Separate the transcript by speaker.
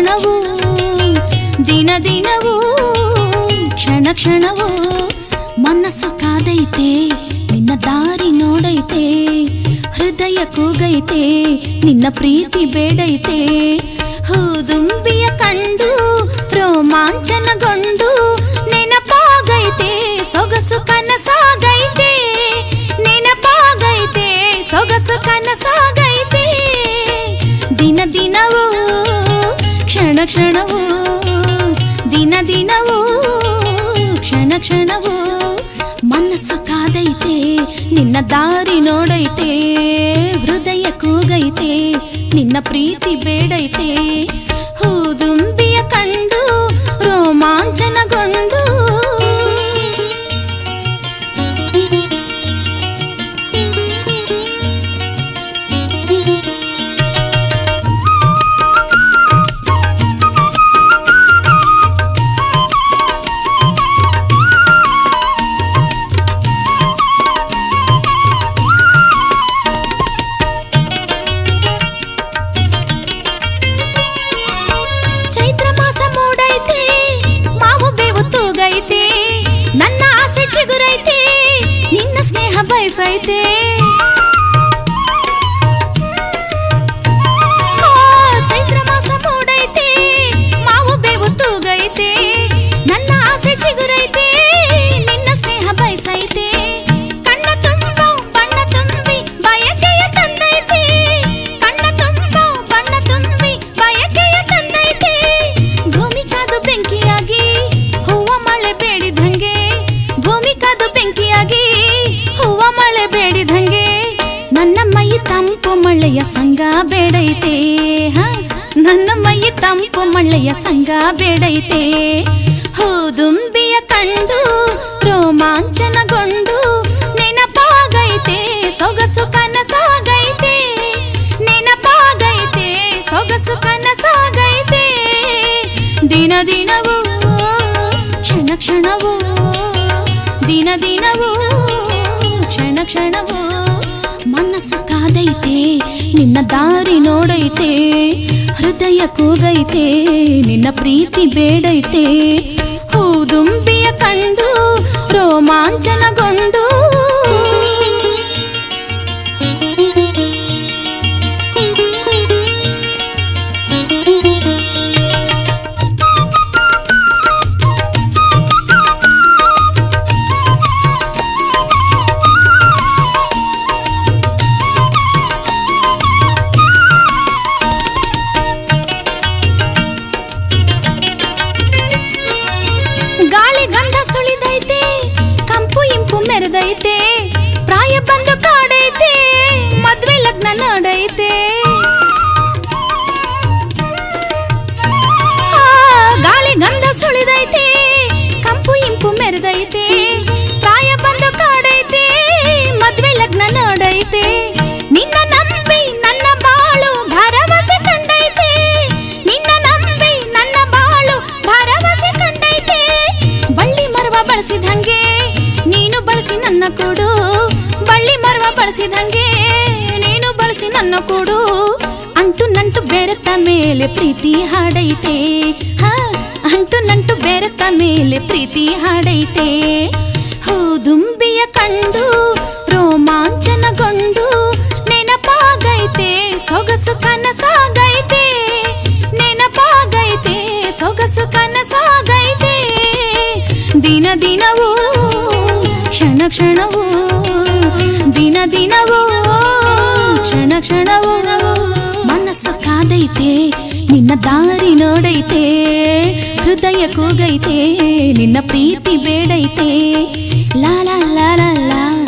Speaker 1: ಕ್ಷಣವೂ ದಿನ ದಿನವೂ ಕ್ಷಣ ಕ್ಷಣವೂ ಮನಸ್ಸು ಕಾದೈತೆ ನಿನ್ನ ದಾರಿ ನೋಡೈತೆ ಹೃದಯ ಕೂಗೈತೆ ನಿನ್ನ ಪ್ರೀತಿ ಬೇಡೈತೆ ಹೂದುಂಬಿಯ ಕಂಡು ರೋಮಾಂಚನಗೊಂಡು ನೆನಪಾಗೈತೆ ಸೊಗಸು ಕನಸಾಗೈತೆ ನೆನಪಾಗೈತೆ ಸೊಗಸು ಕನಸಾಗೈತೆ ದಿನ ದಿನವೂ ಕ್ಷಣ ಕ್ಷಣವೂ ದಿನ ದಿನವೂ ಕ್ಷಣ ಕ್ಷಣವೂ ಮನಸ್ಸು ಕಾದೈತೆ ನಿನ್ನ ದಾರಿ ನೋಡೈತೆ ಹೃದಯ ಕೂಗೈತೆ ನಿನ್ನ ಪ್ರೀತಿ ಬೇಡೈತೆ ಹೂದುಂಬಿಯ ಕಂಡು ರೋಮಾಂಚನಗೊಂಡು ಚೈತ್ರ ಮಾಸ ಮೂಡೈತೆ ಮಾವು ಬೇವು ತೂಗೈತೆ ನನ್ನ ಆಸೆ ಚಿಗುರೈತೆ ನಿನ್ನ ಸ್ನೇಹ ಬಯಸೈತೆ ಆ, ಚೈತ್ರ ಮಾಸ ಮೂಡೈತೆ ಮಾವು ಬೇವು ತೂಗೈತೆ ನನ್ನ ಆಸೆ ಚಿಗುರೈತೆ ನಿನ್ನ ಸ್ನೇಹ ಬಯಸೈತೆ ಕಣ್ಣ ತುಂಬ ಬಣ್ಣ ತುಂಬಿ ಬಯಕೆಯ ತಂದೈತೆ ಕಣ್ಣ ತುಂಬ ಬಣ್ಣ ತುಂಬಿ ಬಯಕೆಯ ತಂದೈತೆ ಭೂಮಿ ಕಾದು ಬೆಂಕಿಯಾಗಿ ಹೂವ ಮಳೆ ಬೇಡಿದಂಗೆ ಭೂಮಿ ಕಾದು ಬೆಂಕಿಯಾಗಿ ಹೂವ ಮಳೆ ಬೇಡಿದಂಗೆ ನನ್ನ ಮೈ ತಂಪು ಮಳೆಯ ಸಂಗ ಬೇಡೈತೆ ಹ ನನ್ನ ಮೈ ತಂಪು ಮಳೆಯ ಸಂಗ ಬೇಡೈತೆ ಹೂದುಂಬಿಯ ಕಂಡು ರೋಮಾಂಚನಗೊಂಡು ನೆನಪಾಗೈತೆ ಸೊಗಸು ಕನಸಾಗೈತೆ ನೆನಪಾಗೈತೆ ಸೊಗಸು ಕನಸಾಗೈತೆ ದಿನ ದಿನವೂ ಕ್ಷಣ ಕ್ಷಣವೂ ದಿನ ದಿನವೂ ಕ್ಷಣ ಕ್ಷಣವೂ ಮನಸ್ಸು ಕಾದೈತೆ ನಿನ್ನ ದಾರಿ ನೋಡೈತೆ ಹೃದಯ ಕೂಗೈತೆ ನಿನ್ನ ಪ್ರೀತಿ ಬೇಡೈತೆ ಹೂದುಂಬಿಯ ಕಂಡು ರೋಮಾಂಚನಗೊಂಡು ಗಾಳಿ ಗಂಧ ಸುಳಿದೈತೆ ಕಂಪು ಇಂಪು ಮೆರೆದೈತೆ ಪ್ರಾಯ ಬಂದು ಕಾಡೈತೆ ಮದ್ವೆ ಲಗ್ನ ನೋಡೈತೆ ಆ, ಗಾಳಿ ಗಂಧ ಸುಳಿದೈತೆ ಕಂಪು ಇಂಪು ಮೆರೆದೈತೆ ಪ್ರಾಯ ಬಂದು ಕಾಡೈತೆ ಮದ್ವೆ ಲಗ್ನ ನೋಡೈತೆ ನಿನ್ನ ನಂಬಿ ನನ್ನ ಬಾಳು ಭರವಸೆ ಕಂಡೈತೆ ನಿನ್ನ ನಂಬಿ ನನ್ನ ಬಾಳು ಭರವಸೆ ಕಂಡೈತೆ ಬಳ್ಳಿ ಮರವ ಬಳಸಿದಂಗೆ ನೀನು ಬಳಸಿ ನನ್ನ ಕೊಡು ಬಳ್ಳಿ ಮರವ ಬಳಸಿದಂಗೆ ನೀನು ಬಳಸಿ ನನ್ನ ಕೊಡು ಅಂಟು ನಂಟು ಬೆರೆತ ಮೇಲೆ ಪ್ರೀತಿ ಹಾಡೈತೆ ಹ ಅಂಟು ನಂಟು ಬೆರೆತ ಮೇಲೆ ಪ್ರೀತಿ ಹಾಡೈತೆ ಹೂದುಂಬಿಯ ಕಂಡು ರೋಮಾಂಚನಗೊಂಡು ನೆನಪಾಗೈತೆ ಸೊಗಸು ಕನಸಾಗೈತೆ ನೆನಪಾಗೈತೆ ಸೊಗಸು ಕನಸಾಗೈತೆ ದಿನ ದಿನವೂ ಕ್ಷಣ ಕ್ಷಣವೂ ದಿನ ದಿನವೂ ಕ್ಷಣ ಕ್ಷಣವೂ ಮನಸ್ಸು ಕಾದೈತೆ ನಿನ್ನ ದಾರಿ ನೋಡೈತೆ ಹೃದಯ ಕೂಗೈತೆ ನಿನ್ನ ಪ್ರೀತಿ ಬೇಡೈತೆ ಲಾ ಲಾ ಲಾ ಲಾ ಲಾ